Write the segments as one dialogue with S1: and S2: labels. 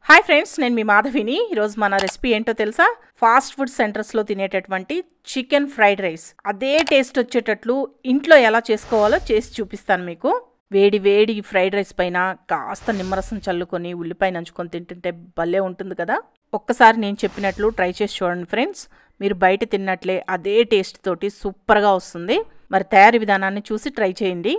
S1: hi friends నేను మీ మాధవిని ఈరోజు మన రెసిపీ ఏంటో తెలుసా ఫాస్ట్ ఫుడ్ సెంటర్స్లో తినేటటువంటి చికెన్ ఫ్రైడ్ రైస్ అదే టేస్ట్ వచ్చేటట్లు ఇంట్లో ఎలా చేసుకోవాలో చేసి చూపిస్తాను మీకు వేడి వేడి ఫ్రైడ్ రైస్ పైన కాస్త నిమ్మరసం చల్లుకొని ఉల్లిపాయ నంచుకొని తింటుంటే భలే ఉంటుంది కదా ఒక్కసారి నేను చెప్పినట్లు ట్రై చేసి చూడండి ఫ్రెండ్స్ మీరు బయట తిన్నట్లే అదే టేస్ట్ తోటి సూపర్గా వస్తుంది మరి తయారీ విధానాన్ని చూసి ట్రై చేయండి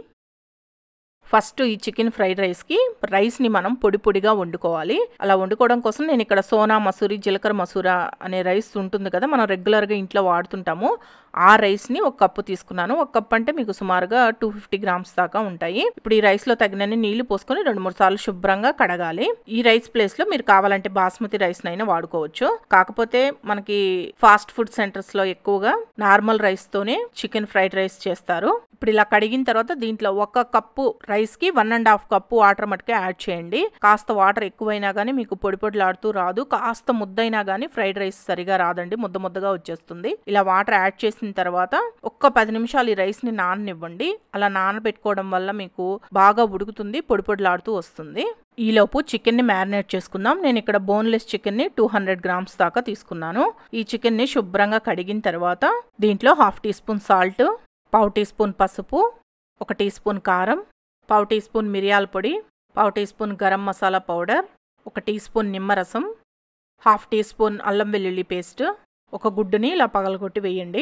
S1: ఫస్ట్ ఈ చికెన్ ఫ్రైడ్ రైస్కి రైస్ని మనం పొడి పొడిగా వండుకోవాలి అలా వండుకోవడం కోసం నేను ఇక్కడ సోనా మసూరి జీలకర్ర మసూర అనే రైస్ ఉంటుంది కదా మనం రెగ్యులర్గా ఇంట్లో వాడుతుంటాము ఆ రైస్ని ఒక కప్పు తీసుకున్నాను ఒక కప్ అంటే మీకు సుమారుగా టూ ఫిఫ్టీ గ్రామ్స్ దాకా ఉంటాయి ఇప్పుడు ఈ రైస్లో తగినన్ని నీళ్లు పోసుకొని రెండు మూడు సార్లు శుభ్రంగా కడగాలి ఈ రైస్ ప్లేస్లో మీరు కావాలంటే బాస్మతి రైస్నైనా వాడుకోవచ్చు కాకపోతే మనకి ఫాస్ట్ ఫుడ్ సెంటర్స్లో ఎక్కువగా నార్మల్ రైస్తోనే చికెన్ ఫ్రైడ్ రైస్ చేస్తారు ఇప్పుడు ఇలా కడిగిన తర్వాత దీంట్లో ఒక కప్పు రైస్ కి one and half cup water మటుకే యాడ్ చేయండి కాస్త వాటర్ ఎక్కువైనా కానీ మీకు పొడి పొడిలాడుతూ రాదు కాస్త ముద్దైనా కానీ ఫ్రైడ్ రైస్ సరిగా రాదండి ముద్ద ముద్దగా వచ్చేస్తుంది ఇలా వాటర్ యాడ్ చేసిన తర్వాత ఒక్క పది నిమిషాలు ఈ రైస్ ని నాననివ్వండి అలా నానబెట్టుకోవడం వల్ల మీకు బాగా ఉడుకుతుంది పొడి పొడిలాడుతూ వస్తుంది ఈలోపు చికెన్ని మ్యారినేట్ చేసుకుందాం నేను ఇక్కడ బోన్లెస్ చికెన్ని టూ హండ్రెడ్ గ్రామ్స్ దాకా తీసుకున్నాను ఈ చికెన్ని శుభ్రంగా కడిగిన తర్వాత దీంట్లో హాఫ్ టీ స్పూన్ సాల్ట్ పావు టీ స్పూన్ పసుపు ఒక టీ స్పూన్ కారం పావు టీ స్పూన్ మిరియాల పొడి పావు teaspoon garam masala powder ఒక టీ స్పూన్ నిమ్మరసం హాఫ్ టీ స్పూన్ అల్లం వెల్లుల్లి పేస్ట్ ఒక గుడ్డుని ఇలా పగలగొట్టి వేయండి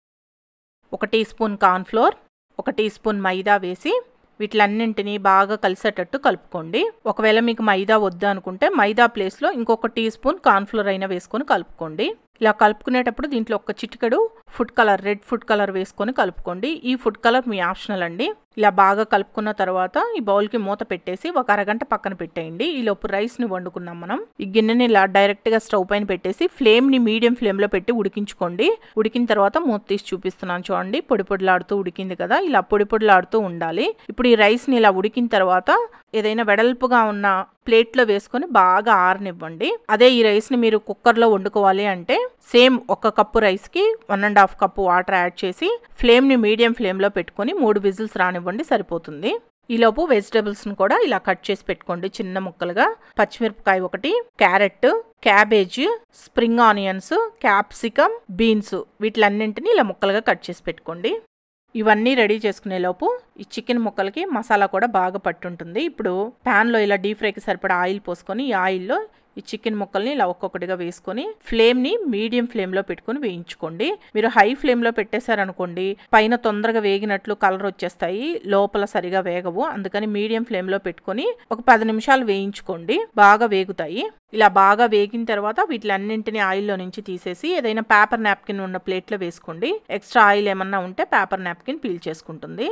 S1: ఒక టీ స్పూన్ కార్న్ఫ్లోర్ ఒక టీ స్పూన్ మైదా వేసి వీటిలన్నింటినీ బాగా కలిసేటట్టు కలుపుకోండి ఒకవేళ మీకు మైదా వద్దు అనుకుంటే మైదా ప్లేస్లో ఇంకొక టీ స్పూన్ కార్న్ఫ్లోర్ అయినా వేసుకొని కలుపుకోండి ఇలా కలుపుకునేటప్పుడు దీంట్లో ఒక చిటికెడు food colour red food colour వేసుకొని కలుపుకోండి ఈ ఫుడ్ కలర్ మీ ఆప్షనల్ అండి ఇలా బాగా కలుపుకున్న తర్వాత ఈ బౌల్కి మూత పెట్టేసి ఒక అరగంట పక్కన పెట్టేయండి ఈ లోపు రైస్ని వండుకున్నాం మనం ఈ గిన్నెని ఇలా డైరెక్ట్గా స్టవ్ పైన పెట్టేసి ఫ్లేమ్ని మీడియం ఫ్లేమ్లో పెట్టి ఉడికించుకోండి ఉడికిన తర్వాత మూత తీసి చూపిస్తున్నాను చూడండి పొడి పొడిలాడుతూ ఉడికింది కదా ఇలా పొడి పొడిలాడుతూ ఉండాలి ఇప్పుడు ఈ రైస్ని ఇలా ఉడికిన తర్వాత ఏదైనా వెడల్పుగా ఉన్న ప్లేట్లో వేసుకొని బాగా ఆరనివ్వండి అదే ఈ రైస్ని మీరు కుక్కర్లో వండుకోవాలి అంటే సేమ్ ఒక కప్పు రైస్కి one and half cup water add చేసి ఫ్లేమ్ని మీడియం ఫ్లేమ్లో పెట్టుకొని మూడు విజిల్స్ రానివ్వండి సరిపోతుంది ఈలోపు వెజిటబుల్స్ని కూడా ఇలా కట్ చేసి పెట్టుకోండి చిన్న ముక్కలుగా పచ్చిమిరపకాయ ఒకటి carrot cabbage spring onions capsicum beans వీటిలన్నింటినీ ఇలా ముక్కలుగా కట్ చేసి పెట్టుకోండి ఇవన్నీ రెడీ చేసుకునే లోపు ఈ చికెన్ ముక్కలకి మసాలా కూడా బాగా పట్టుంటుంది ఇప్పుడు ప్యాన్లో ఇలా డీప్ ఫ్రైకి సరిపడా ఆయిల్ పోసుకొని ఈ ఆయిల్లో ఈ చికెన్ ముక్కల్ని ఇలా ఒక్కొక్కటిగా వేసుకొని ఫ్లేమ్ని మీడియం ఫ్లేమ్లో పెట్టుకొని వేయించుకోండి మీరు హై ఫ్లేమ్లో పెట్టేశారనుకోండి పైన తొందరగా వేగినట్లు కలర్ వచ్చేస్తాయి లోపల సరిగా వేగవు అందుకని మీడియం ఫ్లేమ్లో పెట్టుకొని ఒక పది నిమిషాలు వేయించుకోండి బాగా వేగుతాయి ఇలా బాగా వేగిన తర్వాత వీటిలన్నింటినీ ఆయిల్లో నుంచి తీసేసి ఏదైనా పేపర్ నాప్కిన్ ఉన్న ప్లేట్లో వేసుకోండి ఎక్స్ట్రా ఆయిల్ ఏమన్నా ఉంటే పేపర్ నాప్కిన్ పీల్ చేసుకుంటుంది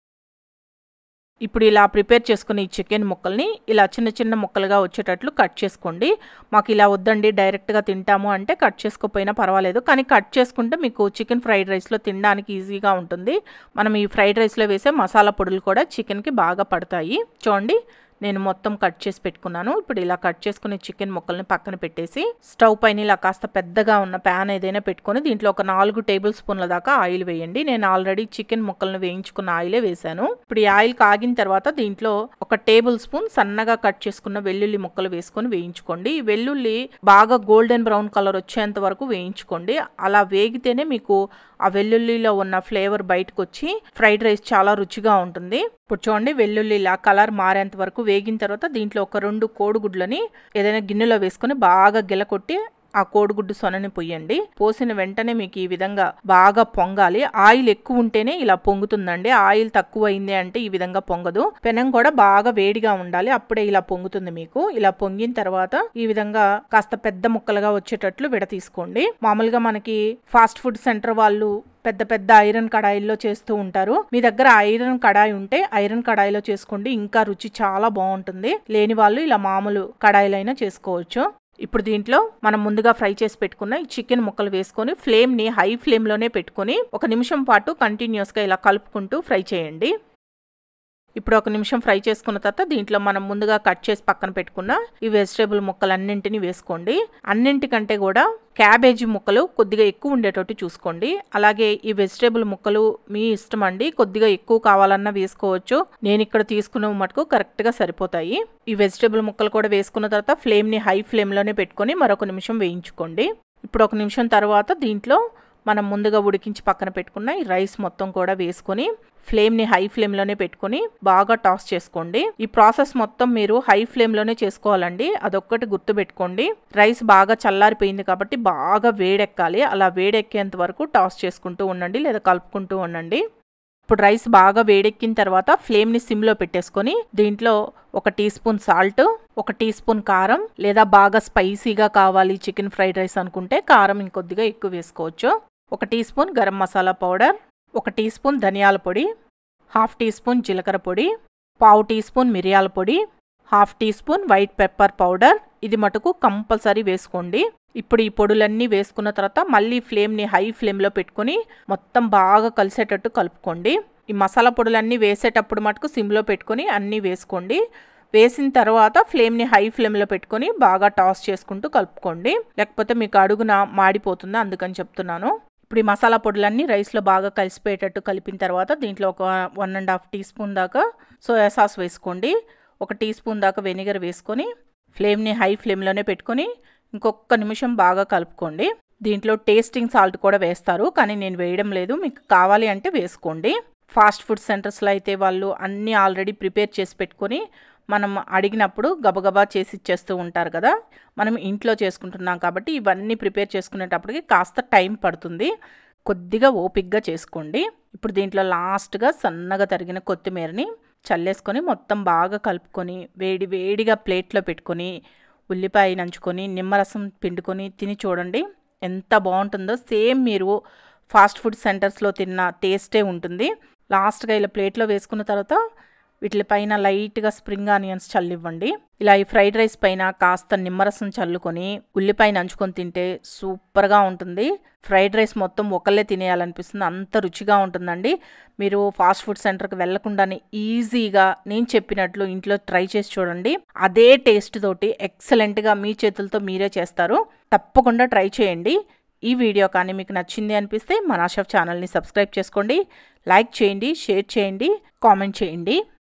S1: ఇప్పుడు ఇలా ప్రిపేర్ చేసుకుని ఈ చికెన్ ముక్కల్ని ఇలా చిన్న చిన్న ముక్కలుగా వచ్చేటట్లు కట్ చేసుకోండి మాకు ఇలా వద్దండి డైరెక్ట్గా తింటాము అంటే కట్ చేసుకోకపోయినా పర్వాలేదు కానీ కట్ చేసుకుంటే మీకు చికెన్ ఫ్రైడ్ రైస్లో తినడానికి ఈజీగా ఉంటుంది మనం ఈ ఫ్రైడ్ రైస్లో వేసే మసాలా పొడులు కూడా చికెన్కి బాగా పడతాయి చూడండి నేను మొత్తం కట్ చేసి పెట్టుకున్నాను ఇప్పుడు ఇలా కట్ చేసుకుని చికెన్ ముక్కల్ని పక్కన పెట్టేసి స్టవ్ పైన ఇలా కాస్త పెద్దగా ఉన్న ప్యాన్ ఏదైనా పెట్టుకొని దీంట్లో ఒక నాలుగు టేబుల్ స్పూన్ల దాకా ఆయిల్ వేయండి నేను ఆల్రెడీ చికెన్ ముక్కలను వేయించుకున్న ఆయిలే వేశాను ఇప్పుడు ఈ ఆయిల్ కాగిన తర్వాత దీంట్లో ఒక టేబుల్ స్పూన్ సన్నగా కట్ చేసుకున్న వెల్లుల్లి ముక్కలు వేసుకొని వేయించుకోండి ఈ వెల్లుల్లి బాగా గోల్డెన్ బ్రౌన్ కలర్ వచ్చేంత వరకు వేయించుకోండి అలా వేగితేనే మీకు ఆ వెల్లుల్లిలో ఉన్న ఫ్లేవర్ బయటకు వచ్చి ఫ్రైడ్ రైస్ చాలా రుచిగా ఉంటుంది ఇప్పుడు చూడండి వెల్లుల్లి ఇలా కలర్ మారేంత వరకు వేగిన తర్వాత దీంట్లో ఒక రెండు కోడిగుడ్లని ఏదైనా గిన్నెలో వేసుకొని బాగా గిలకొట్టి ఆ కోడిగుడ్డు సొనని పొయ్యండి పోసిన వెంటనే మీకు ఈ విధంగా బాగా పొంగాలి ఆయిల్ ఎక్కువ ఉంటేనే ఇలా పొంగుతుందండి ఆయిల్ తక్కువ అయింది అంటే ఈ విధంగా పొంగదు పెనం కూడా బాగా వేడిగా ఉండాలి అప్పుడే ఇలా పొంగుతుంది మీకు ఇలా పొంగిన తర్వాత ఈ విధంగా కాస్త పెద్ద ముక్కలుగా వచ్చేటట్లు విడతీసుకోండి మామూలుగా మనకి ఫాస్ట్ ఫుడ్ సెంటర్ వాళ్ళు పెద్ద పెద్ద ఐరన్ కడాయిల్లో చేస్తూ ఉంటారు మీ దగ్గర ఐరన్ కడాయి ఉంటే ఐరన్ కడాయిలో చేసుకోండి ఇంకా రుచి చాలా బాగుంటుంది లేని వాళ్ళు ఇలా మామూలు కడాయిలైనా చేసుకోవచ్చు ఇప్పుడు దీంట్లో మనం ముందుగా ఫ్రై చేసి పెట్టుకున్న ఈ చికెన్ ముక్కలు వేసుకొని ఫ్లేమ్ని హై ఫ్లేమ్లోనే పెట్టుకొని ఒక నిమిషం పాటు కంటిన్యూస్గా ఇలా కలుపుకుంటూ ఫ్రై చేయండి ఇప్పుడు ఒక నిమిషం ఫ్రై చేసుకున్న తర్వాత దీంట్లో మనం ముందుగా కట్ చేసి పక్కన పెట్టుకున్న ఈ వెజిటేబుల్ ముక్కలన్నింటినీ వేసుకోండి అన్నింటికంటే కూడా క్యాబేజీ ముక్కలు కొద్దిగా ఎక్కువ ఉండేటట్టు చూసుకోండి అలాగే ఈ వెజిటేబుల్ ముక్కలు మీ ఇష్టం అండి కొద్దిగా ఎక్కువ కావాలన్నా వేసుకోవచ్చు నేను ఇక్కడ తీసుకున్న మటుకు కరెక్ట్గా సరిపోతాయి ఈ వెజిటేబుల్ ముక్కలు కూడా వేసుకున్న తర్వాత ఫ్లేమ్ని హై ఫ్లేమ్లోనే పెట్టుకొని మరొక నిమిషం వేయించుకోండి ఇప్పుడు ఒక నిమిషం తర్వాత దీంట్లో మనం ముందుగా ఉడికించి పక్కన పెట్టుకున్న ఈ రైస్ మొత్తం కూడా వేసుకొని ఫ్లేమ్ని హై ఫ్లేమ్లోనే పెట్టుకొని బాగా టాస్ చేసుకోండి ఈ ప్రాసెస్ మొత్తం మీరు హై ఫ్లేమ్లోనే చేసుకోవాలండి అదొక్కటి గుర్తుపెట్టుకోండి రైస్ బాగా చల్లారిపోయింది కాబట్టి బాగా వేడెక్కాలి అలా వేడెక్కేంత వరకు టాస్ చేసుకుంటూ ఉండండి లేదా కలుపుకుంటూ ఉండండి ఇప్పుడు రైస్ బాగా వేడెక్కిన తర్వాత ఫ్లేమ్ని సిమ్లో పెట్టేసుకొని దీంట్లో ఒక టీ స్పూన్ సాల్ట్ ఒక టీ స్పూన్ కారం లేదా బాగా స్పైసీగా కావాలి చికెన్ ఫ్రైడ్ రైస్ అనుకుంటే కారం ఇంకొద్దిగా ఎక్కువ వేసుకోవచ్చు ఒక teaspoon garam masala powder ఒక టీ స్పూన్ ధనియాల పొడి హాఫ్ టీ స్పూన్ జీలకర్ర పొడి పావు టీ స్పూన్ మిరియాల పొడి half teaspoon white pepper powder ఇది మటుకు కంపల్సరీ వేసుకోండి ఇప్పుడు ఈ పొడులన్నీ వేసుకున్న తర్వాత మళ్ళీ ఫ్లేమ్ని హై ఫ్లేమ్లో పెట్టుకొని మొత్తం బాగా కలిసేటట్టు కలుపుకోండి ఈ మసాలా పొడులన్నీ వేసేటప్పుడు మటుకు సిమ్లో పెట్టుకొని అన్నీ వేసుకోండి వేసిన తర్వాత ఫ్లేమ్ని హై ఫ్లేమ్లో పెట్టుకొని బాగా టాస్ చేసుకుంటూ కలుపుకోండి లేకపోతే మీకు అడుగున మాడిపోతుంది అందుకని చెప్తున్నాను ఇప్పుడు ఈ మసాలా పొడులన్నీ రైస్లో బాగా కలిసిపోయేటట్టు కలిపిన తర్వాత దీంట్లో ఒక one and half teaspoon దాకా సోయా సాస్ వేసుకోండి ఒక టీ స్పూన్ దాకా వెనిగర్ వేసుకొని ఫ్లేమ్ని హై ఫ్లేమ్లోనే పెట్టుకొని ఇంకొక నిమిషం బాగా కలుపుకోండి దీంట్లో టేస్టింగ్ సాల్ట్ కూడా వేస్తారు కానీ నేను వేయడం లేదు మీకు కావాలి అంటే వేసుకోండి ఫాస్ట్ ఫుడ్ సెంటర్స్లో అయితే వాళ్ళు అన్నీ ఆల్రెడీ ప్రిపేర్ చేసి పెట్టుకొని మనం అడిగినప్పుడు గబగబా చేసి ఇచ్చేస్తూ ఉంటారు కదా మనం ఇంట్లో చేసుకుంటున్నాం కాబట్టి ఇవన్నీ ప్రిపేర్ చేసుకునేటప్పటికి కాస్త టైం పడుతుంది కొద్దిగా ఓపిక్గా చేసుకోండి ఇప్పుడు దీంట్లో లాస్ట్గా సన్నగా తరిగిన కొత్తిమీరని చల్లేసుకొని మొత్తం బాగా కలుపుకొని వేడి వేడిగా ప్లేట్లో పెట్టుకొని ఉల్లిపాయ నంచుకొని నిమ్మరసం పిండుకొని తిని చూడండి ఎంత బాగుంటుందో సేమ్ మీరు ఫాస్ట్ ఫుడ్ సెంటర్స్లో తిన్న టేస్టే ఉంటుంది లాస్ట్గా ఇలా ప్లేట్లో వేసుకున్న తర్వాత వీటిపైన లైట్గా స్ప్రింగ్ ఆనియన్స్ చల్లివ్వండి ఇలా ఈ ఫ్రైడ్ రైస్ పైన కాస్త నిమ్మరసం చల్లుకొని ఉల్లిపాయ నంచుకొని తింటే సూపర్గా ఉంటుంది ఫ్రైడ్ రైస్ మొత్తం ఒకళ్ళే తినేయాలనిపిస్తుంది అంత రుచిగా ఉంటుందండి మీరు ఫాస్ట్ ఫుడ్ సెంటర్కి వెళ్లకుండానే ఈజీగా నేను చెప్పినట్లు ఇంట్లో ట్రై చేసి చూడండి అదే టేస్ట్ తోటి ఎక్సలెంట్గా మీ చేతులతో మీరే చేస్తారు తప్పకుండా ట్రై చేయండి ఈ వీడియో కానీ మీకు నచ్చింది అనిపిస్తే మనాషఫ్ ఛానల్ని సబ్స్క్రైబ్ చేసుకోండి లైక్ చేయండి షేర్ చేయండి కామెంట్ చేయండి